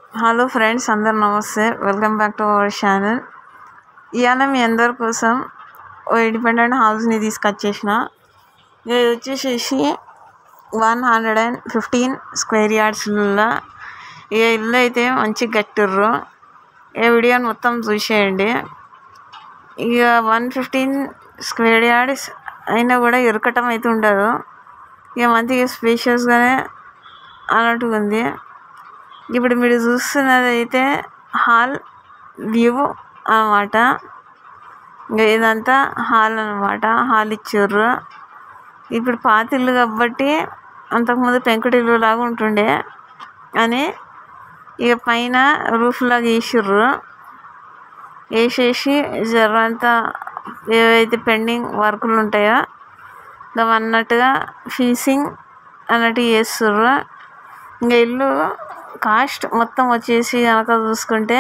hello friends అందరు నమస్తే welcome back to our channel ఇవాళ మీ అందరి కోసం ఓ ఇండిపెండెంట్ హౌస్ని తీసుకొచ్చేసిన ఇది వచ్చేసేసి one hundred and fifteen square యార్డ్స్లో ఈ ఇల్లు అయితే మంచి కట్టిర్రు ఈ వీడియోని మొత్తం చూసేయండి ఇక వన్ ఫిఫ్టీన్ స్క్వేర్ యార్డ్స్ అయినా కూడా ఇరకటం అయితే ఉండదు ఇక మంచిగా స్పేషియస్గానే అన్నట్టుగా ఉంది ఇప్పుడు మీరు చూస్తున్నది అయితే హాల్ వ్యూ అన్నమాట ఇంకా ఇదంతా హాల్ అన్నమాట హాల్ ఇచ్చారు ఇప్పుడు పాత ఇల్లు కాబట్టి అంతకుముందు పెంకుటిల్లు లాగా ఉంటుండే అని ఇక పైన రూఫ్ లాగా వేసిర్రు వేసేసి జరంతా ఏవైతే పెండింగ్ వర్కులు ఉంటాయో అవి అన్నట్టుగా ఫీసింగ్ అన్నట్టు చేస్తుర్రు ఇంకా ఇల్లు కాస్ట్ మొత్తం వచ్చేసి కనుక చూసుకుంటే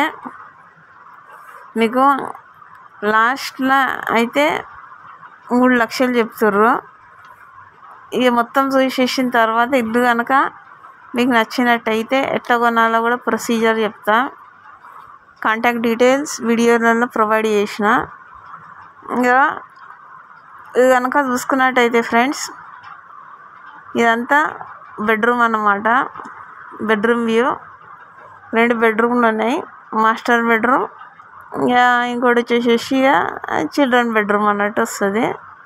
మీకు లాస్ట్లో అయితే మూడు లక్షలు చెప్తుర్రు ఇక మొత్తం చూసేసిన తర్వాత ఇల్లు కనుక మీకు నచ్చినట్టయితే ఎట్లా కొనాలో కూడా ప్రొసీజర్ చెప్తా కాంటాక్ట్ డీటెయిల్స్ వీడియోలలో ప్రొవైడ్ చేసిన ఇంకా ఇది కనుక చూసుకున్నట్టయితే ఫ్రెండ్స్ ఇదంతా బెడ్రూమ్ అన్నమాట బెడ్రూమ్ వ్యూ రెండు బెడ్రూమ్లు ఉన్నాయి మాస్టర్ బెడ్రూమ్ ఇంకా ఇంకోటి వచ్చేసేసి ఇక చిల్డ్రన్ బెడ్రూమ్ అన్నట్టు వస్తుంది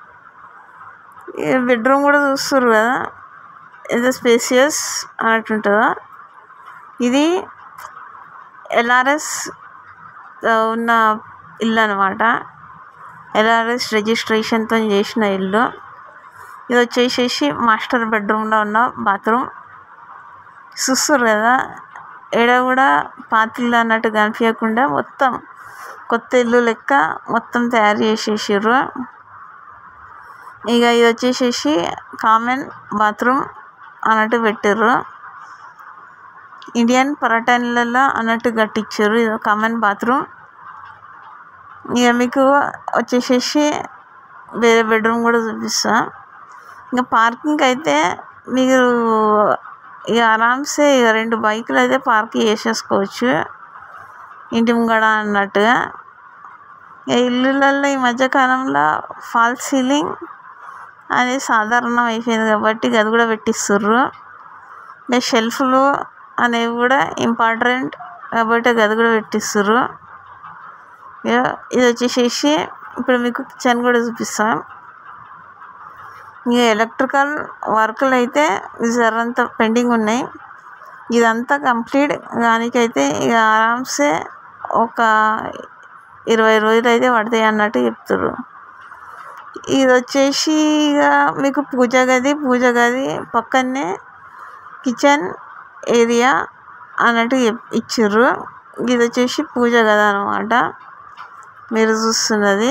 ఈ బెడ్రూమ్ కూడా చూస్తారు కదా ఎంత స్పేసియస్ అన్నట్టు ఉంటుందో ఇది ఎల్ఆర్ఎస్ ఉన్న ఇల్లు అనమాట ఎల్ఆర్ఎస్ రిజిస్ట్రేషన్తో చేసిన ఇల్లు ఇది వచ్చేసేసి మాస్టర్ బెడ్రూమ్లో ఉన్న బాత్రూమ్ చూస్తారు కదా ఏడ కూడా పాత ఇల్లు అన్నట్టు కనిపించకుండా మొత్తం కొత్త ఇల్లు లెక్క మొత్తం తయారు చేసేసారు ఇక ఇది వచ్చేసేసి కామన్ బాత్రూమ్ అన్నట్టు పెట్టారు ఇండియన్ పర్యటనలలో అన్నట్టు కట్టించారు ఇది కామన్ బాత్రూమ్ ఇక మీకు వచ్చేసేసి వేరే బెడ్రూమ్ కూడా చూపిస్తా ఇంకా పార్కింగ్ అయితే మీరు ఇక ఆరామ్సే ఇక రెండు బైకులు అయితే పార్క్ చేసేసుకోవచ్చు ఇంటి ముంగడ అన్నట్టుగా ఇక ఇల్లులలో ఈ మధ్యకాలంలో ఫాల్ సీలింగ్ అనేది సాధారణం అయిపోయింది కాబట్టి అది కూడా పెట్టిస్తుర్రు ఇంకా షెల్ఫ్లు అనేవి కూడా ఇంపార్టెంట్ కాబట్టి గది కూడా పెట్టిస్తుర్రు ఇది వచ్చేసేసి ఇప్పుడు మీకు కిచెన్ కూడా చూపిస్తాం ఇక ఎలక్ట్రికల్ వర్క్లు అయితే జరంతా పెండింగ్ ఉన్నాయి ఇదంతా కంప్లీట్ దానికైతే ఇక ఆరామ్సే ఒక ఇరవై రోజులు అయితే పడతాయి అన్నట్టు చెప్తారు ఇది వచ్చేసి ఇక మీకు పూజ గది పూజ గది పక్కనే కిచెన్ ఏరియా అన్నట్టు ఇచ్చిర్రు ఇది వచ్చేసి పూజ గది అనమాట మీరు చూస్తున్నది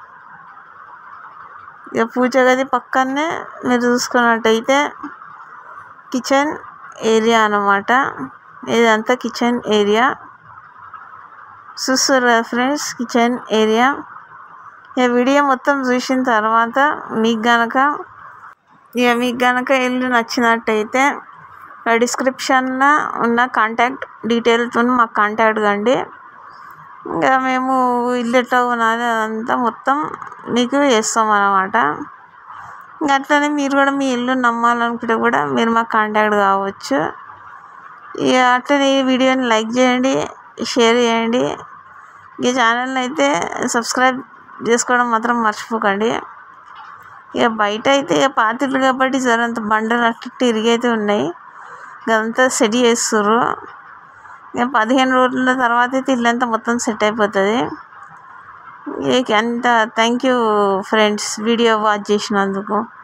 ఇక పూజ గది పక్కనే మీరు చూసుకున్నట్టయితే కిచెన్ ఏరియా అనమాట ఇదంతా కిచెన్ ఏరియా చూస్తారు కదా ఫ్రెండ్స్ కిచెన్ ఏరియా ఇక వీడియో మొత్తం చూసిన తర్వాత మీకు గనక ఇక మీకు గనక ఇల్లు నచ్చినట్టయితే డిస్క్రిప్షన్లో ఉన్న కాంటాక్ట్ డీటెయిల్తో మాకు కాంటాక్ట్ కండి ఇంకా మేము ఇల్లు ఎట్లా కొనాలి అదంతా మొత్తం మీకు చేస్తాం అన్నమాట ఇంకా అట్లనే మీరు కూడా మీ ఇల్లు నమ్మాలనుకుంటే కూడా మీరు మాకు కాంటాక్ట్ కావచ్చు ఇక అట్లనే ఈ వీడియోని లైక్ చేయండి షేర్ చేయండి ఈ ఛానల్ని అయితే సబ్స్క్రైబ్ చేసుకోవడం మాత్రం మర్చిపోకండి ఇక బయట అయితే ఇక పాత ఇల్లు కాబట్టి జరంత బండలు అట్లా ఇరిగి అయితే ఉన్నాయి ఇదంతా సెట్ చేస్తుర్రు ఇక పదిహేను రోజుల తర్వాత అయితే ఇల్లంతా మొత్తం సెట్ అయిపోతుంది ఇక అంత thank you friends video watch చేసినందుకు